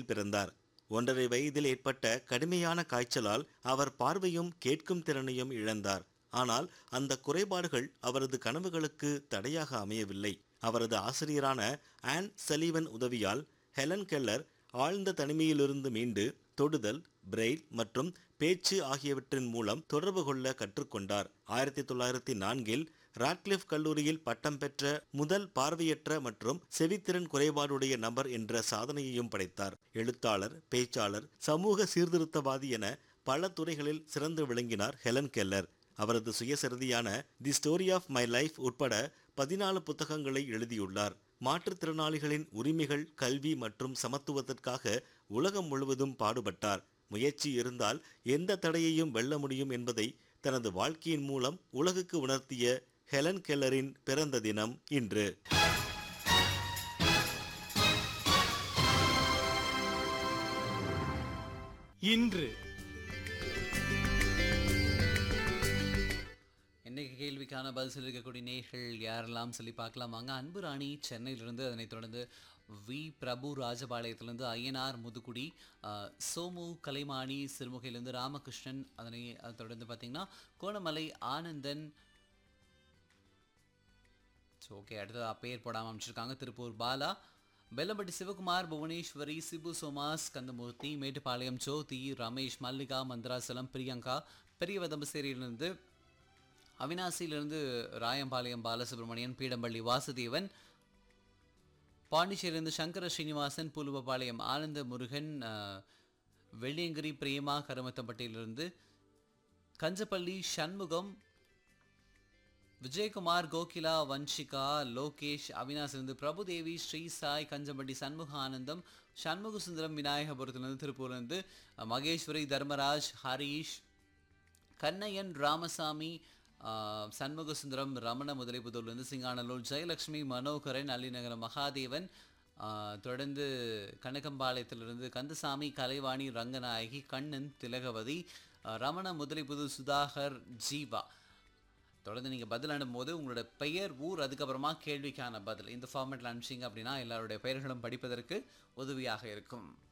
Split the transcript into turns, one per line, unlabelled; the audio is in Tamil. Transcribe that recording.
குடும்பத்தில் பிறந்தார் ஒன்றரை வயதில் ஏற்பட்ட கடுமையான காய்ச்சலால் அவர் பார்வையும் கேட்கும் திறனையும் இழந்தார் ஆனால் அந்த குறைபாடுகள் அவரது கனவுகளுக்கு தடையாக அமையவில்லை அவரது ஆசிரியரான ஆன் சலீவன் உதவியால் ஹெலன் கெல்லர் ஆழ்ந்த தனிமையிலிருந்து மீண்டு தொடுதல் பிரெயில் மற்றும் பேச்சு ஆகியவற்றின் மூலம் தொடர்பு கொள்ள கற்றுக்கொண்டார் ஆயிரத்தி தொள்ளாயிரத்தி நான்கில் ராட்கிளிஃப் கல்லூரியில் பட்டம் பெற்ற முதல் பார்வையற்ற மற்றும் செவித்திறன் குறைபாடுடைய நபர் என்ற சாதனையையும் படைத்தார் எழுத்தாளர் பேச்சாளர் சமூக சீர்திருத்தவாதி என பல துறைகளில் சிறந்து விளங்கினார் ஹெலன் கெல்லர் அவரது சுயசரிதியான the story of my life உட்பட பதினாலு புத்தகங்களை எழுதியுள்ளார் மாற்றுத்திறனாளிகளின் உரிமைகள் கல்வி மற்றும் சமத்துவத்திற்காக உலகம் முழுவதும் பாடுபட்டார் முயற்சி இருந்தால் எந்த தடையையும் வெல்ல முடியும் என்பதை தனது வாழ்க்கையின் மூலம் உலகுக்கு உணர்த்திய ஹெலன் கெல்லரின் பிறந்த தினம் இன்று
இன்று
இன்னைக்கு கேள்விக்கான பதில் சொல்லியிருக்கக்கூடிய நேர்கள் யாரெல்லாம் சொல்லி பார்க்கலாம் வாங்க அன்பு ராணி சென்னையிலிருந்து அதனைத் தொடர்ந்து வி பிரபு ராஜபாளையத்திலிருந்து ஐயனார் முதுகுடி அஹ், சோமு கலைமாணி சிறுமுகையிலிருந்து ராமகிருஷ்ணன் அதனை அதை தொடர்ந்து பார்த்தீங்கன்னா கோணமலை ஆனந்தன் ஸோ ஓகே அடுத்தது பேர் போடாமல் அமைச்சிருக்காங்க திருப்பூர் பாலா பெல்லம்பட்டி சிவகுமார் புவனேஸ்வரி சிபு சோமாஸ் கந்தமூர்த்தி மேட்டுப்பாளையம் ஜோதி ரமேஷ் மல்லிகா மந்திராசலம் பிரியங்கா பெரிய வதம்பசேரியிலிருந்து அவினாசியிலிருந்து ராயம்பாளையம் பாலசுப்ரமணியன் பீடம்பள்ளி வாசுதேவன் பாண்டிச்சேரியிலிருந்து சங்கர ஸ்ரீனிவாசன் புலுவபாளையம் ஆனந்த முருகன் அஹ், வெள்ளியங்கிரி பிரேமா கருமத்தம்பட்டியிலிருந்து கஞ்சப்பள்ளி சண்முகம் விஜயகுமார் கோகிலா வன்ஷிகா லோகேஷ் அவினாசிலிருந்து பிரபுதேவி ஸ்ரீ சாய் கஞ்சம்பட்டி சண்முக ஆனந்தம் சண்முக சுந்தரம் விநாயகபுரத்திலிருந்து திருப்பூர்லேருந்து அஹ், மகேஸ்வரி தர்மராஜ் ஹரீஷ் கண்ணையன் ராமசாமி ஆஹ், சண்முக சுந்தரம் ரமண முதலிபுதூர்லேருந்து சிங்கானலூர் ஜெயலட்சுமி மனோகரன் அள்ளிநகரம் மகாதேவன் ஆஹ், தொடர்ந்து கனகம்பாளையத்திலிருந்து கந்தசாமி கலைவாணி ரங்கநாயகி கண்ணன் திலகவதி ஆஹ், ரமண முதலிபுது சுதாகர் ஜீவா தொடர்ந்து நீங்கள் பதில் அனுப்பும்போது உங்களோட பெயர் ஊர் அதுக்கப்புறமா கேள்விக்கான பதில் இந்த ஃபார்மேட்டில் அனுப்பிச்சிங்க அப்படின்னா எல்லாருடைய பெயர்களும் படிப்பதற்கு உதவியாக இருக்கும்